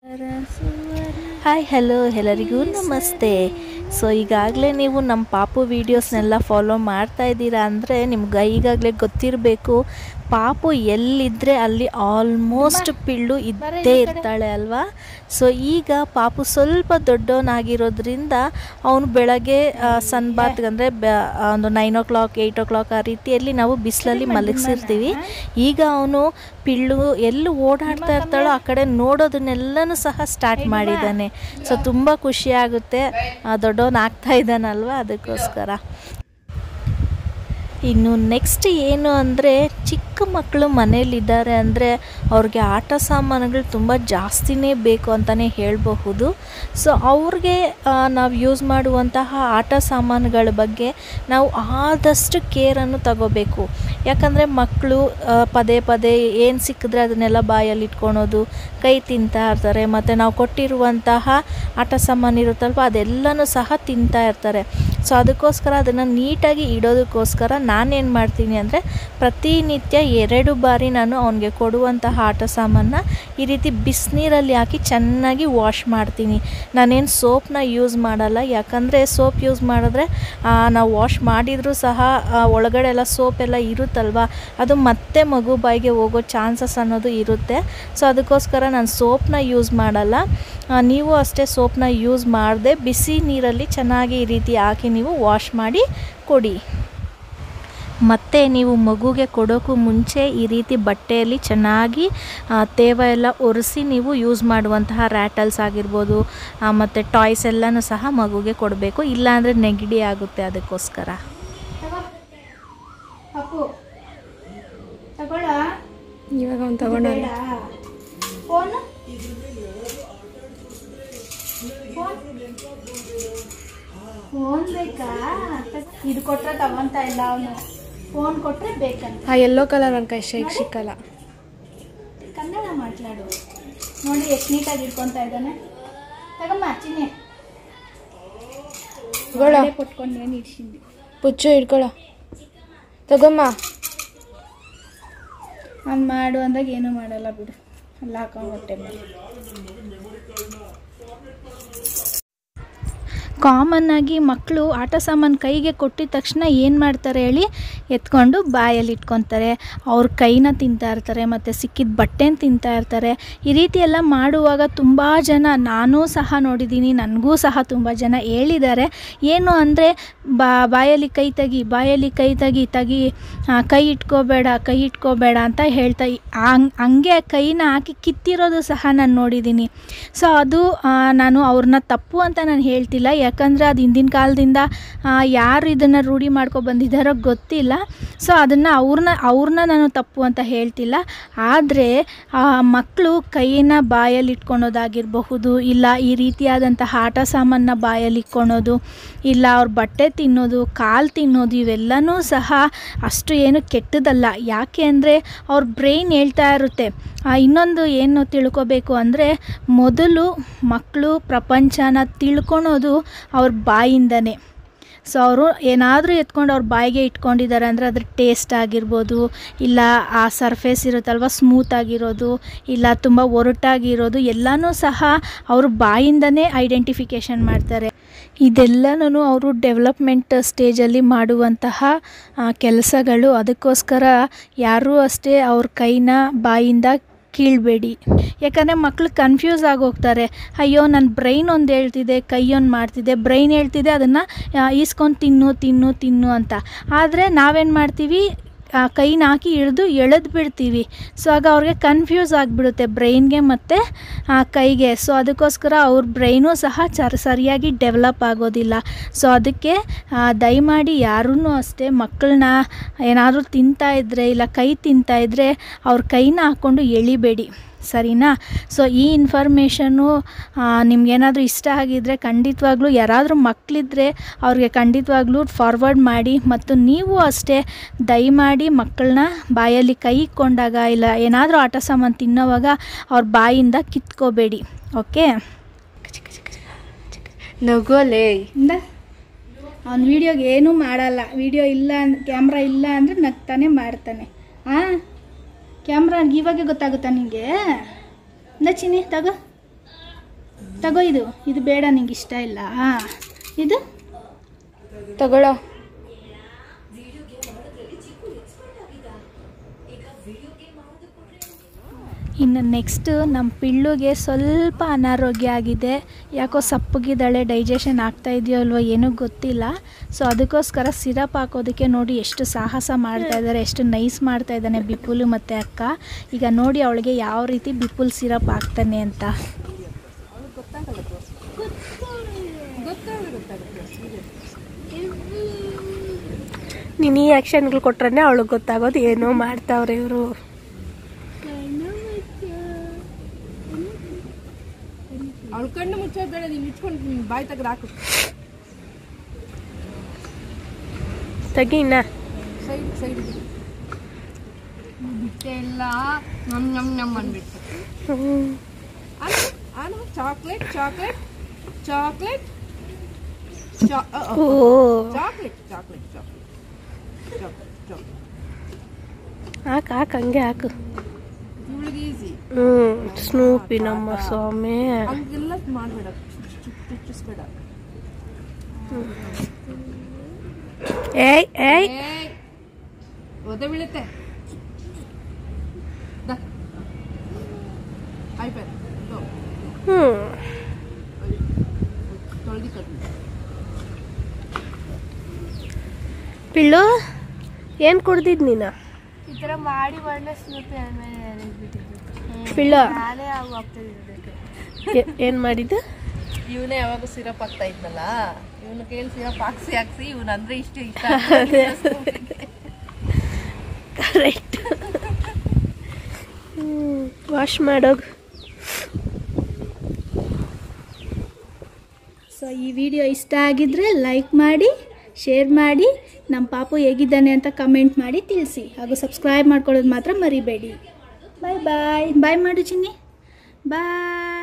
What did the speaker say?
Hi hello ಎಲ್ಲರಿಗೂ ನಮಸ್ತೆ so ಈಗಾಗಲೇ ನೀವು ನಮ್ಮ ಪಾಪು ವೀಡಿಯೋಸ್ನೆಲ್ಲ ಫಾಲೋ ಮಾಡ್ತಾ ಇದ್ದೀರಾ ಅಂದರೆ ನಿಮ್ಗೆ ಈಗಾಗಲೇ ಗೊತ್ತಿರಬೇಕು ಪಾಪು ಎಲ್ಲಿದ್ದರೆ ಅಲ್ಲಿ ಆಲ್ಮೋಸ್ಟ್ ಪಿಳ್ಳು ಇದ್ದೇ ಇರ್ತಾಳೆ ಅಲ್ವಾ ಸೊ ಈಗ ಪಾಪು ಸ್ವಲ್ಪ ದೊಡ್ಡವನಾಗಿರೋದ್ರಿಂದ ಅವನು ಬೆಳಗ್ಗೆ ಸನ್ ಬಾತ್ಗೆ ಅಂದರೆ ಒಂದು nine o'clock eight o'clock ಆ ರೀತಿಯಲ್ಲಿ ನಾವು ಬಿಸಿಲಲ್ಲಿ ಮಲಗಿಸಿರ್ತೀವಿ ಈಗ ಅವನು ಪಿಳ್ಳು ಎಲ್ಲಿ ಓಡಾಡ್ತಾ ಇರ್ತಾಳೋ ಆ ಕಡೆ ನೋಡೋದನ್ನೆಲ್ಲನೂ ಸಹ ಸ್ಟಾರ್ಟ್ ಮಾಡಿದ್ದಾನೆ ಸೊ ತುಂಬ ಖುಷಿ ಆಗುತ್ತೆ ದೊಡ್ಡವನು ಆಗ್ತಾ ಇದ್ದಾನಲ್ವ ಅದಕ್ಕೋಸ್ಕರ ಇನ್ನು ನೆಕ್ಸ್ಟ್ ಏನು ಅಂದರೆ ಚಿಕ್ಕ ಮಕ್ಕಳು ಮನೇಲಿದ್ದಾರೆ ಅಂದರೆ ಅವ್ರಿಗೆ ಆಟ ಸಾಮಾನುಗಳು ತುಂಬ ಜಾಸ್ತಿನೇ ಬೇಕು ಅಂತಲೇ ಹೇಳಬಹುದು ಸೊ ಅವ್ರಿಗೆ ನಾವು ಯೂಸ್ ಮಾಡುವಂತಹ ಆಟ ಸಾಮಾನುಗಳ ಬಗ್ಗೆ ನಾವು ಆದಷ್ಟು ಕೇರನ್ನು ತಗೋಬೇಕು ಯಾಕಂದರೆ ಮಕ್ಕಳು ಪದೇ ಪದೇ ಏನು ಸಿಕ್ಕಿದ್ರೆ ಅದನ್ನೆಲ್ಲ ಬಾಯಲ್ಲಿ ಇಟ್ಕೊಳೋದು ಕೈ ತಿಂತಾ ಇರ್ತಾರೆ ಮತ್ತು ನಾವು ಕೊಟ್ಟಿರುವಂತಹ ಆಟ ಸಾಮಾನು ಇರುತ್ತಲ್ವ ಅದೆಲ್ಲನೂ ಸಹ ತಿಂತಾ ಇರ್ತಾರೆ ಸೊ ಅದಕ್ಕೋಸ್ಕರ ಅದನ್ನು ನೀಟಾಗಿ ಇಡೋದಕ್ಕೋಸ್ಕರ ನಾನೇನು ಮಾಡ್ತೀನಿ ಅಂದರೆ ಪ್ರತಿನಿತ್ಯ ಎರಡು ಬಾರಿ ನಾನು ಅವನಿಗೆ ಕೊಡುವಂತಹ ಆಟ ಸಾಮಾನ ಈ ರೀತಿ ಬಿಸಿನೀರಲ್ಲಿ ಹಾಕಿ ಚೆನ್ನಾಗಿ ವಾಶ್ ಮಾಡ್ತೀನಿ ನಾನೇನು ಸೋಪ್ನ ಯೂಸ್ ಮಾಡಲ್ಲ ಯಾಕಂದರೆ ಸೋಪ್ ಯೂಸ್ ಮಾಡಿದ್ರೆ ನಾವು ವಾಶ್ ಮಾಡಿದರೂ ಸಹ ಒಳಗಡೆ ಎಲ್ಲ ಸೋಪ್ ಎಲ್ಲ ಇರುತ್ತಲ್ವ ಅದು ಮತ್ತೆ ಮಗು ಬಾಯಿಗೆ ಹೋಗೋ ಚಾನ್ಸಸ್ ಅನ್ನೋದು ಇರುತ್ತೆ ಸೊ ಅದಕ್ಕೋಸ್ಕರ ನಾನು ಸೋಪ್ನ ಯೂಸ್ ಮಾಡಲ್ಲ ನೀವು ಅಷ್ಟೇ ಸೋಪ್ನ ಯೂಸ್ ಮಾಡದೆ ಬಿಸಿ ನೀರಲ್ಲಿ ಚೆನ್ನಾಗಿ ಈ ರೀತಿ ಹಾಕಿ ನೀವು ವಾಶ್ ಮಾಡಿ ಕೊಡಿ ಮತ್ತು ನೀವು ಮಗುಗೆ ಕೊಡೋಕ್ಕೂ ಮುಂಚೆ ಈ ರೀತಿ ಬಟ್ಟೆಯಲ್ಲಿ ಚೆನ್ನಾಗಿ ತೇವ ಎಲ್ಲ ಒರೆಸಿ ನೀವು ಯೂಸ್ ಮಾಡುವಂತಹ ರ್ಯಾಟಲ್ಸ್ ಆಗಿರ್ಬೋದು ಮತ್ತು ಟಾಯ್ಸ್ ಎಲ್ಲನೂ ಸಹ ಮಗುಗೆ ಕೊಡಬೇಕು ಇಲ್ಲಾಂದರೆ ನೆಗಡಿ ಆಗುತ್ತೆ ಅದಕ್ಕೋಸ್ಕರ ಅಪ್ಪು ತಗೊಳ ಇವಾಗ ಅವ್ನು ತಗೊಂಡ ಬೇಡ ಫೋನ್ ಫೋನ್ ಬೇಕಾ ಇದು ಕೊಟ್ರೆ ತಗೊಂತ ಇಲ್ಲ ಅವನು ಫೋನ್ ಕೊಟ್ರೆ ಬೇಕಂತ ಆ ಯೆಲ್ಲೋ ಕಲರ್ ನನ್ನ ಕೈ ಶೇಕ್ ಸಿಕ್ಕಲ್ಲ ಕನ್ನಡ ಮಾತಾಡು ನೋಡಿ ಎಷ್ಟು ನೀಟಾಗಿ ಇಟ್ಕೊಂತ ಇದ್ದಾನೆ ತಗಮ್ಮ ಚಿನ್ನೆ ತಗೊಳ ಕೊಟ್ಕೊಂಡು ಏನು ಇಡ್ಸಿಂದಿ ಪುಚ್ಚು ಇಟ್ಕೊಳ ತಗೊಮ್ಮ ಅವ್ನು ಮಾಡು ಅಂದಾಗ ಏನೂ ಮಾಡಲ್ಲ ಬಿಡು ಅಲ್ಲ ಹಾಕೊಂಡು ಹೊಟ್ಟೆ ಮೇಲೆ ಕಾಮನ್ನಾಗಿ ಮಕ್ಕಳು ಆಟ ಸಾಮಾನು ಕೈಗೆ ಕೊಟ್ಟಿದ ತಕ್ಷಣ ಏನು ಮಾಡ್ತಾರೆ ಹೇಳಿ ಎತ್ಕೊಂಡು ಬಾಯಲ್ಲಿ ಇಟ್ಕೊತಾರೆ ಅವ್ರ ಕೈನ ತಿಂತಾ ಇರ್ತಾರೆ ಮತ್ತು ಸಿಕ್ಕಿದ ಬಟ್ಟೆನ ತಿಂತಾ ಇರ್ತಾರೆ ಈ ರೀತಿ ಎಲ್ಲ ಮಾಡುವಾಗ ತುಂಬ ಜನ ನಾನೂ ಸಹ ನೋಡಿದ್ದೀನಿ ನನಗೂ ಸಹ ತುಂಬ ಜನ ಹೇಳಿದ್ದಾರೆ ಏನು ಅಂದರೆ ಬಾ ಬಾಯಲ್ಲಿ ಕೈ ತೆಗಿ ಬಾಯಲ್ಲಿ ಕೈ ತೆಗಿ ತೆಗಿ ಆ, ಕೈ ಇಟ್ಕೋಬೇಡ ಕೈ ಇಟ್ಕೋಬೇಡ ಅಂತ ಹೇಳ್ತಾ ಹಂಗ್ ಹಂಗೆ ಕೈನ ಹಾಕಿ ಕಿತ್ತಿರೋದು ಸಹ ನಾನು ನೋಡಿದ್ದೀನಿ ಸೊ ಅದು ಆ, ನಾನು ಅವ್ರನ್ನ ತಪ್ಪು ಅಂತ ನಾನು ಹೇಳ್ತಿಲ್ಲ ಯಾಕಂದರೆ ಅದು ಹಿಂದಿನ ಕಾಲದಿಂದ ಆ, ಯಾರು ಇದನ್ನು ರೂಢಿ ಮಾಡ್ಕೊ ಬಂದಿದ್ದಾರೋ ಗೊತ್ತಿಲ್ಲ ಸೊ ಅದನ್ನು ಅವ್ರನ್ನ ಅವ್ರನ್ನ ನಾನು ತಪ್ಪು ಅಂತ ಹೇಳ್ತಿಲ್ಲ ಆದರೆ ಮಕ್ಕಳು ಕೈನ ಬಾಯಲ್ಲಿ ಇಟ್ಕೊಳೋದಾಗಿರಬಹುದು ಇಲ್ಲ ಈ ರೀತಿಯಾದಂತಹ ಆಟ ಸಾಮಾನ ಬಾಯಲ್ಲಿ ಇಟ್ಕೊಳೋದು ಇಲ್ಲ ಅವ್ರ ಬಟ್ಟೆ ತಿನ್ನೋದು ಕಾಲು ತಿನ್ನೋದು ಇವೆಲ್ಲನೂ ಸಹ ಅಷ್ಟು ಏನು ಕೆಟ್ಟದಲ್ಲ ಯಾಕೆ ಅಂದರೆ ಅವ್ರ ಬ್ರೈನ್ ಹೇಳ್ತಾ ಇರುತ್ತೆ ಆ, ಇನ್ನೊಂದು ಏನು ತಿಳ್ಕೊಬೇಕು ಅಂದರೆ ಮೊದಲು ಮಕ್ಕಳು ಪ್ರಪಂಚನ ತಿಳ್ಕೊಳೋದು ಅವ್ರ ಬಾಯಿಂದನೇ ಸೊ ಅವರು ಏನಾದರೂ ಎತ್ಕೊಂಡು ಅವ್ರ ಬಾಯಿಗೆ ಇಟ್ಕೊಂಡಿದ್ದಾರೆ ಅಂದರೆ ಅದ್ರ ಟೇಸ್ಟ್ ಆಗಿರ್ಬೋದು ಇಲ್ಲ ಆ ಸರ್ಫೇಸ್ ಇರುತ್ತಲ್ವ ಸ್ಮೂತ್ ಆಗಿರೋದು ಇಲ್ಲ ತುಂಬ ಒರಟಾಗಿರೋದು ಎಲ್ಲನೂ ಸಹ ಅವರು ಬಾಯಿಂದನೇ ಐಡೆಂಟಿಫಿಕೇಷನ್ ಮಾಡ್ತಾರೆ ಇದೆಲ್ಲನೂ ಅವರು ಡೆವಲಪ್ಮೆಂಟ್ ಸ್ಟೇಜಲ್ಲಿ ಮಾಡುವಂತಹ ಕೆಲಸಗಳು ಅದಕ್ಕೋಸ್ಕರ ಯಾರೂ ಅಷ್ಟೇ ಅವ್ರ ಕೈನ ಬಾಯಿಂದ ಕೀಳಬೇಡಿ ಯಾಕಂದರೆ ಮಕ್ಕಳು ಕನ್ಫ್ಯೂಸ್ ಆಗೋಗ್ತಾರೆ ಅಯ್ಯೋ ನನ್ನ ಬ್ರೈನ್ ಒಂದು ಹೇಳ್ತಿದೆ ಕೈ ಒಂದು ಮಾಡ್ತಿದೆ ಬ್ರೈನ್ ಹೇಳ್ತಿದೆ ಅದನ್ನು ಈಸ್ಕೊಂಡು ತಿನ್ನು ತಿನ್ನು ತಿನ್ನು ಅಂತ ಆದರೆ ನಾವೇನು ಮಾಡ್ತೀವಿ ಆ ಕೈನ ಹಾಕಿ ಹಿಡಿದು ಎಳೆದು ಬಿಡ್ತೀವಿ ಸೊ ಆಗ ಅವ್ರಿಗೆ ಕನ್ಫ್ಯೂಸ್ ಆಗಿಬಿಡುತ್ತೆ ಬ್ರೈನ್ಗೆ ಮತ್ತು ಆ ಕೈಗೆ ಸೊ ಅದಕ್ಕೋಸ್ಕರ ಅವ್ರ ಬ್ರೈನು ಸಹ ಚರ್ ಸರಿಯಾಗಿ ಡೆವಲಪ್ ಆಗೋದಿಲ್ಲ ಸೊ ಅದಕ್ಕೆ ಆ, ದಯಮಾಡಿ ಯಾರೂ ಅಷ್ಟೇ ಮಕ್ಕಳನ್ನ ಏನಾದರೂ ತಿಂತಾ ಇದ್ದರೆ ಇಲ್ಲ ಕೈ ತಿಂತಾ ಇದ್ದರೆ ಅವ್ರ ಕೈನ ಹಾಕ್ಕೊಂಡು ಎಳಿಬೇಡಿ ಸರಿನಾ ಸೊ ಈ ಇನ್ಫಾರ್ಮೇಷನ್ನು ನಿಮ್ಗೇನಾದರೂ ಇಷ್ಟ ಆಗಿದ್ದರೆ ಖಂಡಿತವಾಗ್ಲೂ ಯಾರಾದರೂ ಮಕ್ಕಳಿದ್ರೆ ಅವ್ರಿಗೆ ಖಂಡಿತವಾಗ್ಲೂ ಫಾರ್ವರ್ಡ್ ಮಾಡಿ ಮತ್ತು ನೀವು ಅಷ್ಟೇ ದಯಮಾಡಿ ಮಕ್ಕಳನ್ನ ಬಾಯಲ್ಲಿ ಕೈ ಇಕ್ಕೊಂಡಾಗ ಇಲ್ಲ ಏನಾದರೂ ಆಟ ಸಾಮಾನು ತಿನ್ನೋವಾಗ ಅವ್ರ ಬಾಯಿಂದ ಕಿತ್ಕೋಬೇಡಿ ಓಕೆ ನಗೋಲೆ ಇಂದ ಅವ್ನು ವೀಡಿಯೋಗೆ ಏನೂ ಮಾಡಲ್ಲ ವೀಡಿಯೋ ಇಲ್ಲ ಕ್ಯಾಮ್ರಾ ಇಲ್ಲ ಅಂದರೆ ನಗ್ತಾನೆ ಮಾಡ್ತಾನೆ ಹಾಂ ಕ್ಯಾಮ್ರಾ ಇವಾಗೆ ಗೊತ್ತಾಗುತ್ತಾ ನಿನಗೆ ಇಂದ ಚಿನ್ನಿ ತಗೋ ತಗೋ ಇದು ಇದು ಬೇಡ ನಿಂಗೆ ಇಷ್ಟ ಇಲ್ಲ ಹಾಂ ಇದು ತಗೊಳ್ಳೋ ಇನ್ನು ನೆಕ್ಸ್ಟ್ ನಮ್ಮ ಪಿಳ್ಳುಗೆ ಸ್ವಲ್ಪ ಅನಾರೋಗ್ಯ ಆಗಿದೆ ಯಾಕೋ ಸಪ್ಪಗಿದ್ದಾಳೆ ಡೈಜೆಷನ್ ಆಗ್ತಾ ಇದೆಯೋ ಅಲ್ವೋ ಏನೂ ಗೊತ್ತಿಲ್ಲ ಸೊ ಅದಕ್ಕೋಸ್ಕರ ಸಿರಪ್ ಹಾಕೋದಕ್ಕೆ ನೋಡಿ ಎಷ್ಟು ಸಾಹಸ ಮಾಡ್ತಾ ಇದ್ದಾರೆ ಎಷ್ಟು ನೈಸ್ ಮಾಡ್ತಾ ಇದ್ದಾನೆ ಬಿಪುಲು ಮತ್ತು ಅಕ್ಕ ಈಗ ನೋಡಿ ಅವಳಿಗೆ ಯಾವ ರೀತಿ ಬಿಪುಲ್ ಸಿರಪ್ ಹಾಕ್ತಾನೆ ಅಂತ ನೀನು ಈ ಆ್ಯಕ್ಷನ್ಗಳು ಕೊಟ್ರೆ ಅವಳಿಗೆ ಗೊತ್ತಾಗೋದು ಏನೋ ಮಾಡ್ತಾವ್ರೆ ಇವರು ಅವಳು ಕಣ್ಣು ಮುಚ್ಚೋದ್ ಬೇಡ ನೀನು ಇಟ್ಕೊಂಡು ಬಾಯಿ ತೆಗೆದು ಹಾಕು ತೆಗಿ ಇನ್ನ ಸೈಡ್ ಸೈಡ್ ಬಿಟ್ಟೆ ಇಲ್ಲ ನಮ್ ನಮ್ ನಮ್ ಅಂದ್ಬಿಟ್ಟು ಹ್ಮ್. Anu Anu chocolate chocolate chocolate ಓ chocolate chocolate chocolate chocolate chocolate ಹಾಕು ಹಾಕು ಹಂಗೆ ಹಾಕು ಇವಳಿಗೆ ಈಸಿ ಹ್ಞೂ ಸ್ನೂಪಿ ನಮ್ಮ ಸ್ವಾಮಿ ಹಂಗೆಲ್ಲ ಮಾಡಬೇಡ ಚುಚ್ಚಿಸ್ಬೇಡ ಏಯ್ ಏಯ್ ಏಯ್ ಒದೆ ಬೀಳುತ್ತೆ ಆಯ್ತು ಹ್ಞೂ ತೊಳ್ದಿ ಕಟ್ಟಿ ಪಿಳ್ಳು ಏನು ಕುಡ್ದಿದ್ ನೀನು ಈ ಥರ ಮಾಡಿ ಒಳ್ಳೆ ಸ್ನೂಪಿ ಆಮೇಲೆ ಬಿಟ್ಟಿದ್ದು ಪಿಳ್ಳು ನಾನೇ ಅವು ಆಗ್ತಿದ್ದೆ ಏನು ಮಾಡಿದ್ದು ಇವನೇ ಯಾವಾಗ ಸಿರಪ್ ಆಗ್ತಾ ಇದ್ನಲ್ಲ ಇವನು ಕೇಳಿ ಸಿರಪ್ ಹಾಕ್ಸಿ ಹಾಕ್ಸಿ ಇವನ್ ಅಂದ್ರೆ ಇಷ್ಟ ಇಷ್ಟ ಕರೆಕ್ಟ್ ವಾಶ್ ಮಾಡೋದು ಸೊ ಈ ವಿಡಿಯೋ ಇಷ್ಟ ಆಗಿದ್ರೆ ಲೈಕ್ ಮಾಡಿ ಶೇರ್ ಮಾಡಿ ನಮ್ಮ ಪಾಪು ಹೇಗಿದ್ದಾನೆ ಅಂತ ಕಮೆಂಟ್ ಮಾಡಿ ತಿಳಿಸಿ ಹಾಗೂ ಸಬ್ಸ್ಕ್ರೈಬ್ ಮಾಡ್ಕೊಳ್ಳೋದು ಮಾತ್ರ ಮರಿಬೇಡಿ ಬಾಯ್ ಬಾಯ್ ಬಾಯ್ ಮಾಡು ಚಿನ್ನಿ ಬಾಯ್